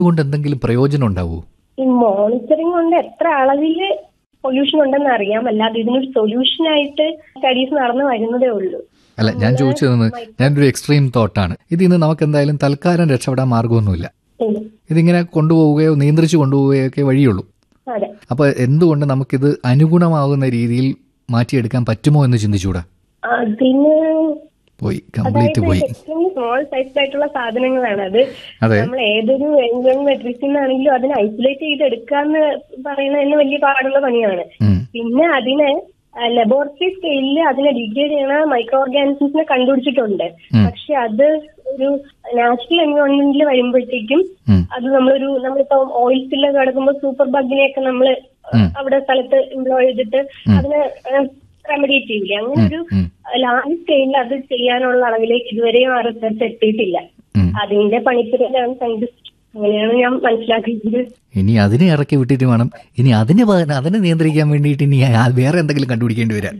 കൊണ്ട് എന്തെങ്കിലും പ്രയോജനം ഉണ്ടാവൂ ഈ മോണിറ്ററിംഗ് കൊണ്ട് എത്ര അളവില് പൊല്യൂഷൻ ഉണ്ടെന്ന് അറിയാം അല്ലാതെ ഇതിനൊരു സൊല്യൂഷൻ ആയിട്ട് സ്റ്റഡീസ് നടന്നു വരുന്നതേ ഉള്ളൂ അല്ല ഞാൻ ചോദിച്ചതെന്ന് ഞാനൊരു എക്സ്ട്രീം തോട്ടാണ് ഇതിൽ നിന്ന് നമുക്ക് എന്തായാലും തൽക്കാലം രക്ഷപ്പെടാൻ മാർഗമൊന്നുമില്ല ഉം. ഇതിങ്ങനെ കൊണ്ടുപോവുകയോ നിയന്ത്രിച്ചു കൊണ്ടുപോവുകയോ ഒക്കെ വഴിയുള്ളൂ അതെ അപ്പോൾ എന്തുകൊണ്ട് നമുക്കിത് അനുഗുണമാകുന്ന രീതിയിൽ മാറ്റിയെടുക്കാൻ പറ്റുമോ എന്ന് ചിന്തിച്ചൂടാ അതിന് പോയി കംപ്ലീറ്റ് അതായത് പോയി എക്സ്ട്രീംലി സ്മോൾ സൈസ് ആയിട്ടുള്ള സാധനങ്ങളാണ് അത് അതെ നമ്മൾ ഏതൊരു എൻജോൺ മെട്രിക്സിൽ നിന്നാണെങ്കിലും അതിനെ ഐസൊലേറ്റ് ചെയ്ത് എടുക്കാന്ന് പറയുന്നതിന് വലിയ പാടുള്ള പണിയാണ് ഉം. പിന്നെ അതിനെ ലബോറട്ടറി സ്കെയിലിൽ അതിനെ ഡിഗ്രേഡ് ചെയ്യണ മൈക്രോ ഓർഗാനിസംസിനെ കണ്ടുപിടിച്ചിട്ടുണ്ട് ഉം. പക്ഷെ അത് ഒരു നാച്ചുറൽ എൻവയോൺമെന്റിൽ വരുമ്പോഴത്തേക്കും ഉം. അത് നമ്മളൊരു നമ്മളിപ്പോ ഓയിൽ സ്പില്ലൊക്കെ കിടക്കുമ്പോൾ സൂപ്പർ ബഗിനെയൊക്കെ നമ്മൾ ഉം. അവിടെ സ്ഥലത്ത് എംപ്ലോയ് ചെയ്തിട്ട് അതിനെ റെമഡിയേറ്റ് ചെയ്യില്ലേ അങ്ങനെ ഒരു ഉം. ലാർജ് സ്കെയിലിൽ അത് ചെയ്യാനുള്ള അളവിലേക്ക് ഇതുവരെയും ആ റിസർച്ച് എത്തിയിട്ടില്ല ഉം. അതിന്റെ പണിപ്പുരയിലാണ് സയന്റിസ്റ്റ് അങ്ങനെയാണ് ഞാൻ മനസ്സിലാക്കിയത് ഇനി അതിനെ ഇറക്കി വിട്ടിട്ട് വേണം ഇനി അതിന് പകരം അതിനെ നിയന്ത്രിക്കാൻ വേണ്ടിയിട്ട് ഇനി ആ- വേറെ എന്തെങ്കിലും കണ്ടുപിടിക്കേണ്ടി വരാൻ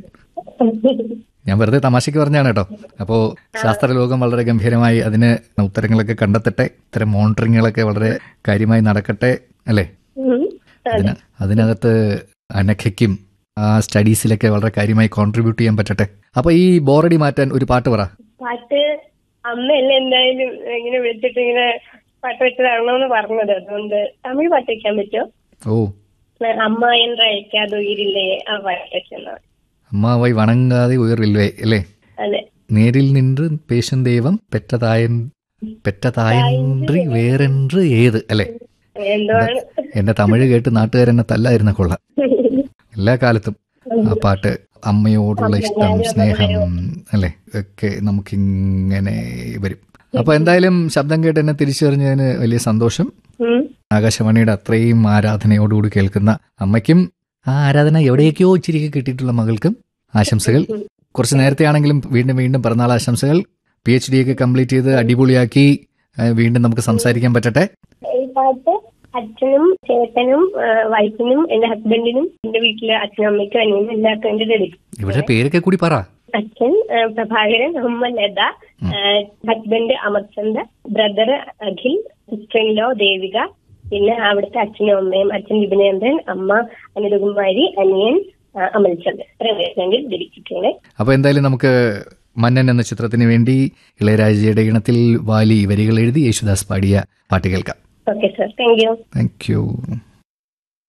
ഞാൻ വെറുതെ തമാശയ്ക്ക് പറഞ്ഞാണ് കേട്ടോ അപ്പോൾ ശാസ്ത്രലോകം വളരെ ഗംഭീരമായി അതിന് ഉത്തരങ്ങളൊക്കെ കണ്ടെത്തട്ടെ ഇത്തരം മോണിറ്ററിങ്ങുകളൊക്കെ വളരെ കാര്യമായി നടക്കട്ടെ അല്ലേ ഉം. അതിന് അതിനകത്ത് അനഘയ്ക്കും ആ സ്റ്റഡീസിലൊക്കെ വളരെ കാര്യമായി കോൺട്രിബ്യൂട്ട് ചെയ്യാൻ പറ്റട്ടെ അപ്പൊ ഈ ബോറടി മാറ്റാൻ ഒരു പാട്ട് പറ പാട്ട് അമ്മയല്ലേ എന്തായാലും ഇങ്ങനെ വിളിച്ചിട്ട് ഇങ്ങനെ പാട്ട് വെച്ച് തരണമെന്ന് പറഞ്ഞത് അതുകൊണ്ട് തമിഴ് പാട്ട് വെക്കാൻ പറ്റുമോ ഓ അമ്മ എன்ற അയക്കാതെ ഉയിരില്ലേ ആ പാട്ട് വെച്ചെന്നാ അമ്മാവായി വണങ്ങാതെ ഉയർവില്ലേ അല്ലേ അതെ നേരിൽ നിன்று പേശും ദൈവം പെറ്റതായ പെറ്റതായന്ത്രി വേറെன்று ഏത് അല്ലേ എന്താണ് എന്റെ തമിഴ് കേട്ട് നാട്ടുകാരെന്നെ തല്ലായിരുന്ന കൊള്ള എല്ലാ കാലത്തും ആ പാട്ട് അമ്മയോടുള്ള ഇഷ്ടം സ്നേഹം അല്ലെ ഒക്കെ നമുക്കിങ്ങനെ വരും അപ്പൊ എന്തായാലും ശബ്ദം കേട്ട് എന്നെ തിരിച്ചറിഞ്ഞതിന് വലിയ സന്തോഷം ഉം. ആകാശവാണിയുടെ അത്രയും ആരാധനയോടുകൂടി കേൾക്കുന്ന അമ്മയ്ക്കും ആ ആരാധന എവിടെയൊക്കെയോ ഇച്ചിരി കിട്ടിയിട്ടുള്ള മകൾക്കും ആശംസകൾ കുറച്ച് നേരത്തെ ആണെങ്കിലും വീണ്ടും വീണ്ടും പിറന്നാൾ ആശംസകൾ പി എച്ച് ഡി ഒക്കെ കംപ്ലീറ്റ് ചെയ്ത് അടിപൊളിയാക്കി ആ, വീണ്ടും നമുക്ക് സംസാരിക്കാൻ പറ്റട്ടെ ഈ പാട്ട് അച്ഛനും ചേട്ടനും ആ, വൈഫിനും എന്റെ ഹസ്ബൻഡിനും എന്റെ വീട്ടിലെ അച്ഛനും അമ്മയ്ക്കും അനിയനും എല്ലാവർക്കും എന്റെ ഡെഡിക്കും ഇവരുടെ പേരൊക്കെ കൂടി പറ അച്ഛൻ ആ, പ്രഭാകരൻ അമ്മ Latha husband Amarchand brother Akhil sister law Devika പിന്നെ അവിടുത്തെ അച്ഛനും അമ്മയും അച്ഛൻ വിപിനേന്ദ്രൻ അമ്മ അനിതകുമാരി അനിയൻ ആ, അമൽചന്ദ് ഇത്രയും വേണ്ടി ഡെഡിക്കിട്ടാണ് അപ്പൊ എന്തായാലും നമുക്ക് മന്നൻ എന്ന ചിത്രത്തിന് വേണ്ടി ഇളയരാജയുടെ ഇണത്തിൽ വാലി വരികൾ എഴുതി യേശുദാസ് പാടിയ പാട്ട് കേൾക്കാം okay sir thank you thank U